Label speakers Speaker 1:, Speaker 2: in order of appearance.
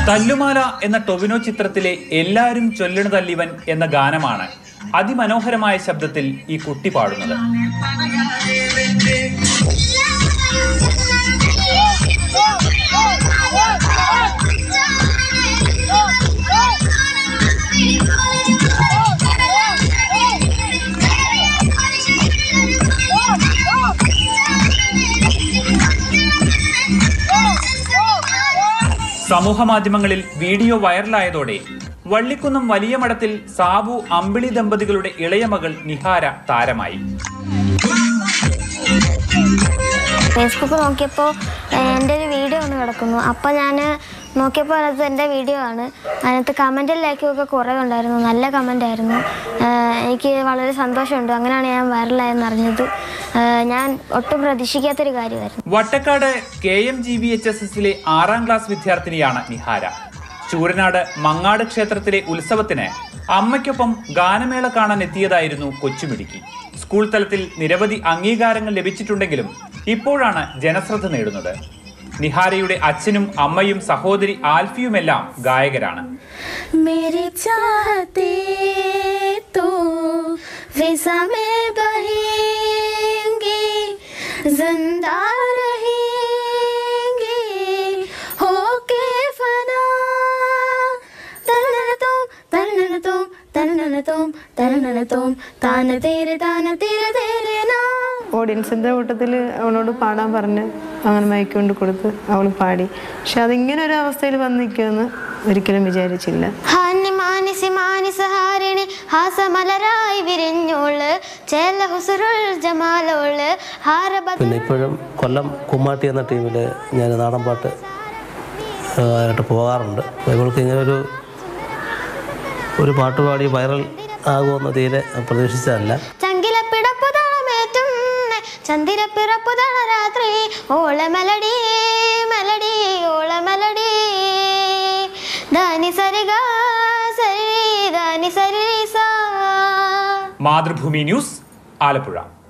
Speaker 1: തല്ലുമാല എന്ന ടൊവിനോ ചിത്രത്തിലെ എല്ലാരും ചൊല്ലണതല്ലിവൻ എന്ന ഗാനമാണ് അതിമനോഹരമായ ശബ്ദത്തിൽ ഈ കുട്ടി പാടുന്നത് സമൂഹ മാധ്യമങ്ങളിൽ വീഡിയോ വൈറലായതോടെ വള്ളിക്കുന്നം വലിയ മഠത്തിൽ സാബു അമ്പിളി ദമ്പതികളുടെ ഇളയ മകൾ നിഹാര താരമായി
Speaker 2: ഫേസ്ബുക്ക് നോക്കിയപ്പോൾ എൻ്റെ ഒരു വീഡിയോ ഒന്ന് കിടക്കുന്നു അപ്പോൾ ഞാൻ നോക്കിയപ്പോൾ അതിനകത്ത് എൻ്റെ വീഡിയോ ആണ് അതിനകത്ത് കമൻറ്റും ലൈക്കും ഒക്കെ കുറേ ഉണ്ടായിരുന്നു നല്ല കമൻ്റ് ആയിരുന്നു ഏഹ് എനിക്ക് വളരെ സന്തോഷമുണ്ട് അങ്ങനെയാണ് ഞാൻ വൈറലായെന്ന് അറിഞ്ഞത് ഏഹ് ഞാൻ ഒട്ടും പ്രതീക്ഷിക്കാത്തൊരു കാര്യമായിരുന്നു
Speaker 1: Vattakkad K M G B H S എസിലെ ആറാം ക്ലാസ് വിദ്യാർത്ഥിനിയാണ് നിഹാര ചൂരനാട് മങ്ങാട് ക്ഷേത്രത്തിലെ ഉത്സവത്തിന് അമ്മയ്ക്കൊപ്പം ഗാനമേള കാണാൻ എത്തിയതായിരുന്നു കൊച്ചുമിടുക്കി സ്കൂൾ തലത്തിൽ നിരവധി അംഗീകാരങ്ങൾ ലഭിച്ചിട്ടുണ്ടെങ്കിലും ഇപ്പോഴാണ് ജനശ്രദ്ധ നേടുന്നത് നിഹാരയുടെ അച്ഛനും അമ്മയും സഹോദരി ആൽഫിയുമെല്ലാം ഗായകരാണ്
Speaker 2: मेरी चाहते तो फिजा में बहेंगे जिंदा रहेंगे होके फना तरनन तुम तरनन तुम तरनन तुम तरनन तुम तान तेरे तान तेरे तेरे ना
Speaker 3: ഓഡിയൻസിൻ്റെ കൂട്ടത്തിൽ അവളോട് പാടാൻ പറഞ്ഞ് അങ്ങനെ മൈക്ക് കൊണ്ട് കൊടുത്ത് അവൾ പാടി പക്ഷെ അതിങ്ങനെ ഒരു അവസ്ഥയിൽ വന്ന് നിൽക്കുമെന്ന് ഒരിക്കലും വിചാരിച്ചില്ല
Speaker 2: ഹാനി മാനിസി മാനിസഹാരിണി ഹാസമലരായി വിരിഞ്ഞോള് ചേല ഹുസുരുൾ ജമാലോള് ഹാരബ
Speaker 4: പിന്നെ ഇപ്പോഴും കൊല്ലം കുമ്മാട്ടി എന്ന ടീമിൽ ഞാൻ നാടൻപാട്ട് ആ, ആയിട്ട് പോകാറുണ്ട് അപ്പോൾ ഇവൾക്ക് ഇങ്ങനെ ഒരു ഒരു പാട്ട് പാടി വൈറൽ ആകുമെന്ന് തീരെ പ്രതീക്ഷിച്ചതല്ല
Speaker 2: ചങ്കില പിടപ്പു തളമേറ്റും ചന്ദിര പിറപ്പു തള രാത്രി ഓള മെലഡി മെലഡി ഓള മെലഡി ധാനി സരിഗ സരി ധാനി സരി സാ
Speaker 1: മാതൃഭൂമി ന്യൂസ് ആലപ്പുഴ